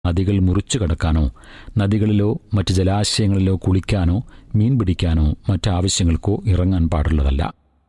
നദികൾ മുറിച്ചു കടക്കാനോ നദികളിലോ മറ്റ് ജലാശയങ്ങളിലോ കുളിക്കാനോ മീൻ പിടിക്കാനോ മറ്റാവശ്യങ്ങൾക്കോ ഇറങ്ങാൻ പാടുള്ളതല്ല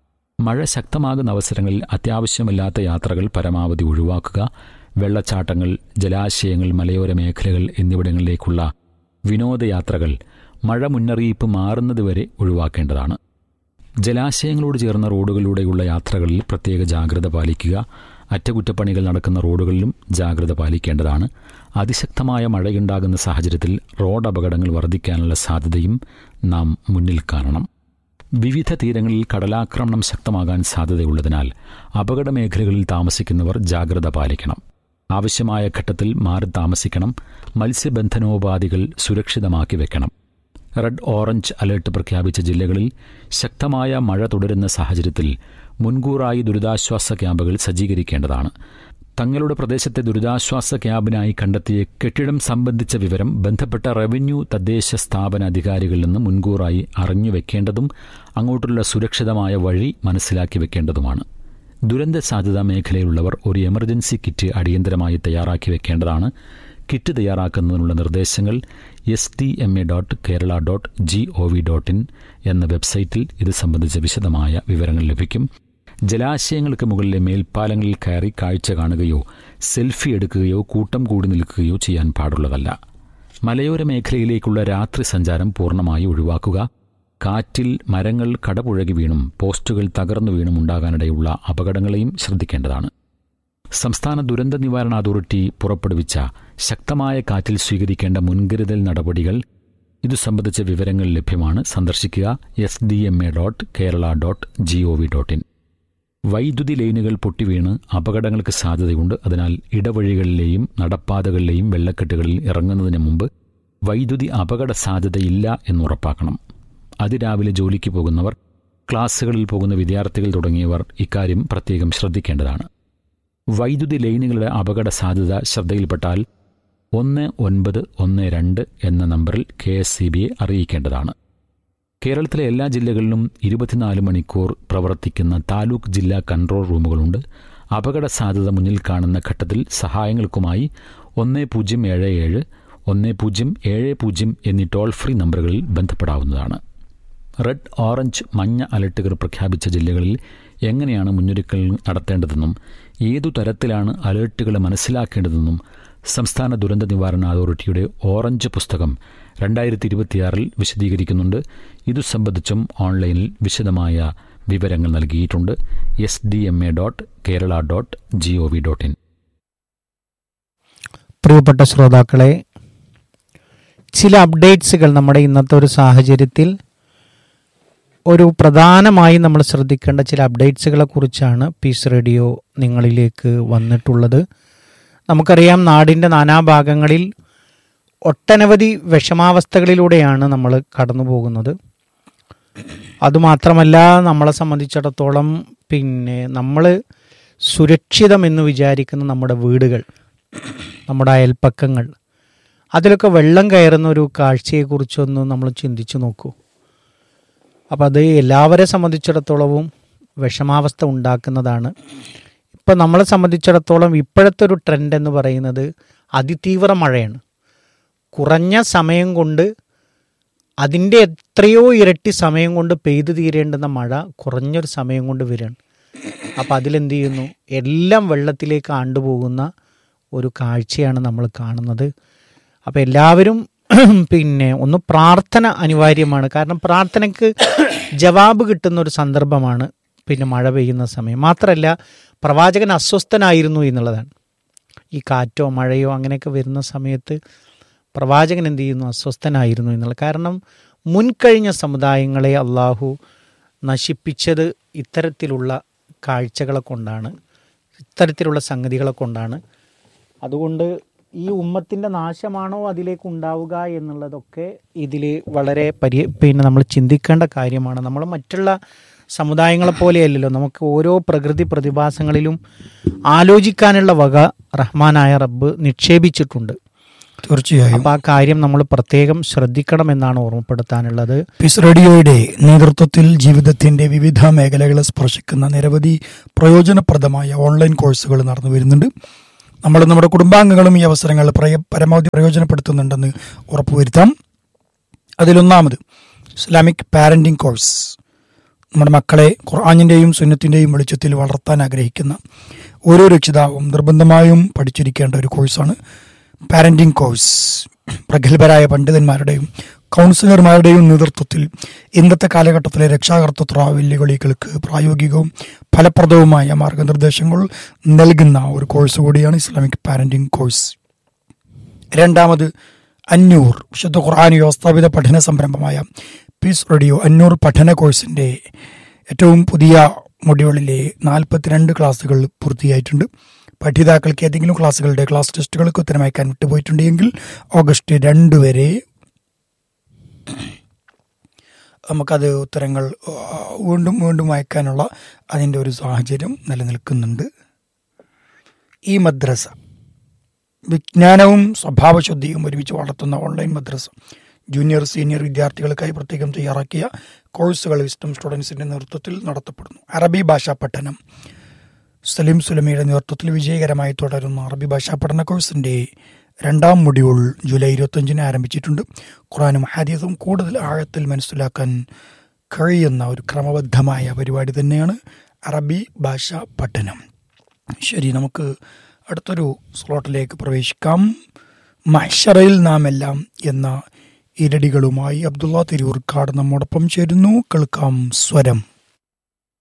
മഴ ശക്തമാകുന്ന അവസരങ്ങളിൽ അത്യാവശ്യമില്ലാത്ത യാത്രകൾ പരമാവധി ഒഴിവാക്കുക വെള്ളച്ചാട്ടങ്ങൾ ജലാശയങ്ങൾ മലയോര മേഖലകൾ എന്നിവിടങ്ങളിലേക്കുള്ള വിനോദയാത്രകൾ മഴ മുന്നറിയിപ്പ് മാറുന്നതുവരെ ഒഴിവാക്കേണ്ടതാണ് ജലാശയങ്ങളോട് ചേർന്ന റോഡുകളിലൂടെയുള്ള യാത്രകളിൽ പ്രത്യേക ജാഗ്രത പാലിക്കുക അറ്റകുറ്റപ്പണികൾ നടക്കുന്ന റോഡുകളിലും ജാഗ്രത പാലിക്കേണ്ടതാണ് അതിശക്തമായ മഴയുണ്ടാകുന്ന സാഹചര്യത്തിൽ റോഡ് അപകടങ്ങൾ വർദ്ധിക്കാനുള്ള സാധ്യതയും നാം മുന്നിൽ കാണണം വിവിധ തീരങ്ങളിൽ കടലാക്രമണം ശക്തമാകാൻ സാധ്യതയുള്ളതിനാൽ അപകട മേഖലകളിൽ താമസിക്കുന്നവർ ജാഗ്രത പാലിക്കണം ആവശ്യമായ ഘട്ടത്തിൽ മാറി താമസിക്കണം മത്സ്യബന്ധനോപാധികൾ സുരക്ഷിതമാക്കി വെക്കണം റെഡ് ഓറഞ്ച് അലർട്ട് പ്രഖ്യാപിച്ച ജില്ലകളിൽ ശക്തമായ മഴ തുടരുന്ന സാഹചര്യത്തിൽ മുൻകൂറായി ദുരിതാശ്വാസ ക്യാമ്പുകൾ സജ്ജീകരിക്കേണ്ടതാണ് തങ്ങളുടെ പ്രദേശത്തെ ദുരിതാശ്വാസ ക്യാമ്പിനായി കണ്ടെത്തിയ കെട്ടിടം സംബന്ധിച്ച വിവരം ബന്ധപ്പെട്ട റവന്യൂ തദ്ദേശ സ്ഥാപന അധികാരികളിൽ നിന്ന് മുൻകൂറായി അറിഞ്ഞു വെക്കേണ്ടതും അങ്ങോട്ടുള്ള സുരക്ഷിതമായ വഴി മനസ്സിലാക്കി വെക്കേണ്ടതുമാണ് ദുരന്ത സാധ്യതാ മേഖലയിലുള്ളവർ ഒരു എമർജൻസി കിറ്റ് അടിയന്തരമായി തയ്യാറാക്കി വെക്കേണ്ടതാണ് കിറ്റ് തയ്യാറാക്കുന്നതിനുള്ള നിർദ്ദേശങ്ങൾ S T M A dot Kerala dot G O V dot in എന്ന വെബ്സൈറ്റിൽ ഇത് സംബന്ധിച്ച വിശദമായ വിവരങ്ങൾ ലഭിക്കും ജലാശയങ്ങൾക്ക് മുകളിലെ മേൽപ്പാലങ്ങളിൽ കയറി കാഴ്ച കാണുകയോ സെൽഫി എടുക്കുകയോ കൂട്ടം കൂടി നിൽക്കുകയോ ചെയ്യാൻ പാടുള്ളതല്ല മലയോര മേഖലയിലേക്കുള്ള രാത്രി സഞ്ചാരം പൂർണ്ണമായി ഒഴിവാക്കുക കാറ്റിൽ മരങ്ങൾ കടപുഴകി വീണും പോസ്റ്റുകൾ തകർന്നു വീണും ഉണ്ടാകാനിടയുള്ള അപകടങ്ങളെയും ശ്രദ്ധിക്കേണ്ടതാണ് സംസ്ഥാന ദുരന്ത നിവാരണ അതോറിറ്റി പുറപ്പെടുവിച്ച ശക്തമായ കാറ്റിൽ സ്വീകരിക്കേണ്ട മുൻകരുതൽ നടപടികൾ ഇതു സംബന്ധിച്ച വിവരങ്ങൾ ലഭ്യമാണ് സന്ദർശിക്കുക S D M A dot Kerala dot G O V dot in വൈദ്യുതി ലൈനുകൾ പൊട്ടിവീണ് അപകടങ്ങൾക്ക് സാധ്യതയുണ്ട് അതിനാൽ ഇടവഴികളിലെയും നടപ്പാതകളിലെയും വെള്ളക്കെട്ടുകളിൽ ഇറങ്ങുന്നതിന് മുമ്പ് വൈദ്യുതി അപകട സാധ്യതയില്ല എന്നുറപ്പാക്കണം അതിരാവിലെ ജോലിക്ക് പോകുന്നവർ ക്ലാസ്സുകളിൽ പോകുന്ന വിദ്യാർത്ഥികൾ തുടങ്ങിയവർ ഇക്കാര്യം പ്രത്യേകം ശ്രദ്ധിക്കേണ്ടതാണ് വൈദ്യുതി ലൈനുകളുടെ അപകട സാധ്യത ശ്രദ്ധയിൽപ്പെട്ടാൽ ഒന്ന് ഒൻപത് ഒന്ന് രണ്ട് എന്ന നമ്പറിൽ കെ എസ് സി ബിയെ അറിയിക്കേണ്ടതാണ് കേരളത്തിലെ എല്ലാ ജില്ലകളിലും ഇരുപത്തിനാല് മണിക്കൂർ പ്രവർത്തിക്കുന്ന താലൂക്ക് ജില്ലാ കൺട്രോൾ റൂമുകളുണ്ട് അപകട സാധ്യത മുന്നിൽ കാണുന്ന ഘട്ടത്തിൽ സഹായങ്ങൾക്കുമായി ഒന്ന് പൂജ്യം ഏഴ് ഏഴ് ഒന്ന് പൂജ്യം ഏഴ് പൂജ്യം എന്നീ ടോൾ ഫ്രീ നമ്പറുകളിൽ ബന്ധപ്പെടാവുന്നതാണ് റെഡ് ഓറഞ്ച് മഞ്ഞ അലർട്ടുകൾ പ്രഖ്യാപിച്ച ജില്ലകളിൽ എങ്ങനെയാണ് മുന്നൊരുക്കൽ നടത്തേണ്ടതെന്നും ഏതു തരത്തിലാണ് അലർട്ടുകൾ മനസ്സിലാക്കേണ്ടതെന്നും സംസ്ഥാന ദുരന്ത നിവാരണ അതോറിറ്റിയുടെ ഓറഞ്ച് പുസ്തകം രണ്ടായിരത്തി ഇരുപത്തിയാറിൽ വിശദീകരിക്കുന്നുണ്ട് ഇതു സംബന്ധിച്ചും ഓൺലൈനിൽ വിശദമായ വിവരങ്ങൾ നൽകിയിട്ടുണ്ട് S D M A dot Kerala dot G O V dot in പ്രിയപ്പെട്ട ശ്രോതാക്കളെ ചില അപ്ഡേറ്റ്സുകൾ നമ്മുടെ ഇന്നത്തെ ഒരു സാഹചര്യത്തിൽ ഒരു പ്രധാനമായി നമ്മൾ ശ്രദ്ധിക്കേണ്ട ചില അപ്ഡേറ്റ്സുകളെ കുറിച്ചാണ് പീസ് റേഡിയോ നിങ്ങളിലേക്ക് വന്നിട്ടുള്ളത് നമുക്കറിയാം നാടിൻ്റെ നാനാഭാഗങ്ങളിൽ ഒട്ടനവധി വിഷമാവസ്ഥകളിലൂടെയാണ് നമ്മൾ കടന്നു പോകുന്നത് അതുമാത്രമല്ല നമ്മളെ സംബന്ധിച്ചിടത്തോളം പിന്നെ നമ്മൾ സുരക്ഷിതമെന്ന് വിചാരിക്കുന്ന നമ്മുടെ വീടുകൾ നമ്മുടെ അയൽപ്പക്കങ്ങൾ അതിലൊക്കെ വെള്ളം കയറുന്ന ഒരു കാഴ്ചയെക്കുറിച്ചൊന്ന് നമ്മൾ ചിന്തിച്ചു നോക്കൂ അപ്പോൾ അത് എല്ലാവരെ സംബന്ധിച്ചിടത്തോളവും വിഷമാവസ്ഥ ഉണ്ടാക്കുന്നതാണ് ഇപ്പം നമ്മളെ സംബന്ധിച്ചിടത്തോളം ഇപ്പോഴത്തെ ഒരു ട്രെൻഡ് എന്ന് പറയുന്നത് അതിതീവ്ര മഴയാണ് കുറഞ്ഞ സമയം കൊണ്ട് അതിൻ്റെ എത്രയോ ഇരട്ടി സമയം കൊണ്ട് പെയ്തു തീരേണ്ടുന്ന മഴ കുറഞ്ഞൊരു സമയം കൊണ്ട് വരികയാണ് അപ്പോൾ അതിലെന്ത് ചെയ്യുന്നു എല്ലാം വെള്ളത്തിലേക്ക് ആണ്ടുപോകുന്ന ഒരു കാഴ്ചയാണ് നമ്മൾ കാണുന്നത് അപ്പോൾ എല്ലാവരും പിന്നെ ഒന്ന് പ്രാർത്ഥന അനിവാര്യമാണ് കാരണം പ്രാർത്ഥനയ്ക്ക് ജവാബ് കിട്ടുന്ന ഒരു സന്ദർഭമാണ് പിന്നെ മഴ പെയ്യുന്ന സമയം മാത്രമല്ല പ്രവാചകൻ അസ്വസ്ഥനായിരുന്നു എന്നുള്ളതാണ് ഈ കാറ്റോ മഴയോ അങ്ങനെയൊക്കെ വരുന്ന സമയത്ത് പ്രവാചകൻ എന്ത് ചെയ്യുന്നു അസ്വസ്ഥനായിരുന്നു എന്നുള്ളത് കാരണം മുൻകഴിഞ്ഞ സമുദായങ്ങളെ അള്ളാഹു നശിപ്പിച്ചത് ഇത്തരത്തിലുള്ള കാഴ്ചകളെ കൊണ്ടാണ് ഇത്തരത്തിലുള്ള സംഗതികളെ കൊണ്ടാണ് അതുകൊണ്ട് ഈ ഉമ്മത്തിൻ്റെ നാശമാണോ അതിലേക്ക് ഉണ്ടാവുക എന്നുള്ളതൊക്കെ ഇതിൽ വളരെ പരി പിന്നെ നമ്മൾ ചിന്തിക്കേണ്ട കാര്യമാണ് നമ്മൾ മറ്റുള്ള സമുദായങ്ങളെ പോലെയല്ലല്ലോ നമുക്ക് ഓരോ പ്രകൃതി പ്രതിഭാസങ്ങളിലും ആലോചിക്കാനുള്ള വക റഹ്മാനായ റബ്ബ് നിക്ഷേപിച്ചിട്ടുണ്ട് തീർച്ചയായും അപ്പോൾ ആ കാര്യം നമ്മൾ പ്രത്യേകം ശ്രദ്ധിക്കണമെന്നാണ് ഓർമ്മപ്പെടുത്താനുള്ളത് പീസ് റേഡിയോയുടെ നേതൃത്വത്തിൽ ജീവിതത്തിന്റെ വിവിധ മേഖലകളെ സ്പർശിക്കുന്ന നിരവധി പ്രയോജനപ്രദമായ ഓൺലൈൻ കോഴ്സുകൾ നടന്നു വരുന്നുണ്ട് നമ്മൾ നമ്മുടെ കുടുംബാംഗങ്ങളും ഈ അവസരങ്ങൾ പ്രയ- പരമാവധി പ്രയോജനപ്പെടുത്തുന്നുണ്ടെന്ന് ഉറപ്പുവരുത്താം അതിലൊന്നാമത് ഇസ്ലാമിക് പാരന്റിംഗ് കോഴ്സ് നമ്മുടെ മക്കളെ ഖുർആാനിൻ്റെയും സുന്നത്തിൻ്റെയും വെളിച്ചത്തിൽ വളർത്താൻ ആഗ്രഹിക്കുന്ന ഓരോ രക്ഷിതാവും നിർബന്ധമായും പഠിച്ചിരിക്കേണ്ട ഒരു കോഴ്സാണ് പാരന്റിംഗ് കോഴ്സ് പ്രഗത്ഭരായ പണ്ഡിതന്മാരുടെയും കൗൺസിലർമാരുടെയും നേതൃത്വത്തിൽ ഇന്നത്തെ കാലഘട്ടത്തിലെ രക്ഷാകർത്തൃ വെല്ലുവിളികൾക്ക് പ്രായോഗികവും ഫലപ്രദവുമായ മാർഗനിർദ്ദേശങ്ങൾ നൽകുന്ന ഒരു കോഴ്സ് കൂടിയാണ് ഇസ്ലാമിക് പാരന്റിംഗ് കോഴ്സ് രണ്ടാമത് അഞ്ഞൂർ വിശുദ്ധ ഖുർആൻ വ്യവസ്ഥാപിത പഠന സംരംഭമായ പീസ് റേഡിയോ അഞ്ഞൂർ പഠന കോഴ്സിൻ്റെ ഏറ്റവും പുതിയ മൊഡ്യൂളിലെ നാൽപ്പത്തിരണ്ട് ക്ലാസ്സുകൾ പൂർത്തിയായിട്ടുണ്ട് പഠിതാക്കൾക്ക് ഏതെങ്കിലും ക്ലാസ്സുകളുടെ ക്ലാസ് ടെസ്റ്റുകൾക്ക് ഉത്തരമയക്കാൻ വിട്ടുപോയിട്ടുണ്ടെങ്കിൽ ഓഗസ്റ്റ് രണ്ട് വരെ നമുക്കത് ഉത്തരങ്ങൾ ആ, വീണ്ടും വീണ്ടും അയക്കാനുള്ള അതിൻ്റെ ഒരു സാഹചര്യം നിലനിൽക്കുന്നുണ്ട് ഈ മദ്രസ വിജ്ഞാനവും സ്വഭാവശുദ്ധിയും ഒരുമിച്ച് വളർത്തുന്ന ഓൺലൈൻ മദ്രസ ജൂനിയർ സീനിയർ വിദ്യാർത്ഥികൾക്കായി പ്രത്യേകം തയ്യാറാക്കിയ കോഴ്സുകൾ വിസ്റ്റം സ്റ്റുഡൻസിന്റെ നേതൃത്വത്തിൽ നടത്തപ്പെടുന്നു അറബി ഭാഷാ പഠനം സലീം സുലമിയുടെ നേതൃത്വത്തിൽ വിജയകരമായി തുടരുന്ന അറബി ഭാഷാ പഠന കോഴ്സിന്റെ രണ്ടാം മൊഡ്യൂൾ ജൂലൈ ഇരുപത്തഞ്ചിന് ആരംഭിച്ചിട്ടുണ്ട് ഖുറാനും ഹദീസും കൂടുതൽ ആഴത്തിൽ മനസ്സിലാക്കാൻ കഴിയുന്ന ഒരു ക്രമബദ്ധമായ പരിപാടി തന്നെയാണ് അറബി ഭാഷാ പഠനം ശരി നമുക്ക് അടുത്തൊരു സ്ലോട്ടിലേക്ക് പ്രവേശിക്കാം മഹ്ഷറയിൽ നാം എല്ലാം എന്ന ഇരടികളുമായി അബ്ദുള്ള തിരൂർക്കാട് നമ്മോടൊപ്പം ചേരുന്നു കേൾക്കാം സ്വരം